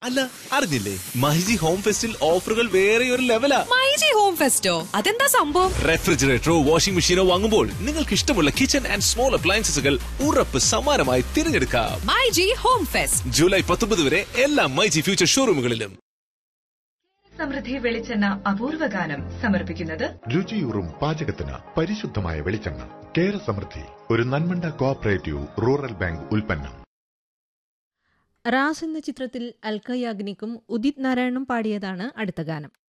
അല്ല അറിഞ്ഞില്ലേ മൈജി ഹോം ഫെസ്റ്റിൽ ഓഫറുകൾ വേറെ ഒരു ലെവലാ മൈജി ഹോം ഫെസ്റ്റോ അതെന്താ സംഭവം റെഫ്രിജറേറ്ററോ വാഷിംഗ് മെഷീനോ വാങ്ങുമ്പോൾ നിങ്ങൾക്ക് ഇഷ്ടമുള്ള കിച്ചൺ ആൻഡ് സ്മോൾ അപ്ലയൻസസുകൾ ഉറപ്പ് സമ്മാനമായി തിരഞ്ഞെടുക്കാം മൈജി ഹോം ഫെസ്റ്റ് ജൂലൈ പത്തൊമ്പത് വരെ എല്ലാ മൈജി ഫ്യൂച്ചർ ഷോറൂമുകളിലും സമൃദ്ധി വെളിച്ചെണ്ണ അപൂർവ ഗാനം സമർപ്പിക്കുന്നത് രുചിയൂറും പാചകത്തിന് പരിശുദ്ധമായ വെളിച്ചെണ്ണ കേര സമൃദ്ധി ഒരു നന്മണ്ട കോഓപ്പറേറ്റീവ് റൂറൽ ബാങ്ക് ഉൽപ്പന്നം റാസ് എന്ന ചിത്രത്തിൽ അൽക്കയാഗ്നിക്കും ഉദിത് നാരായണും പാടിയതാണ് അടുത്ത ഗാനം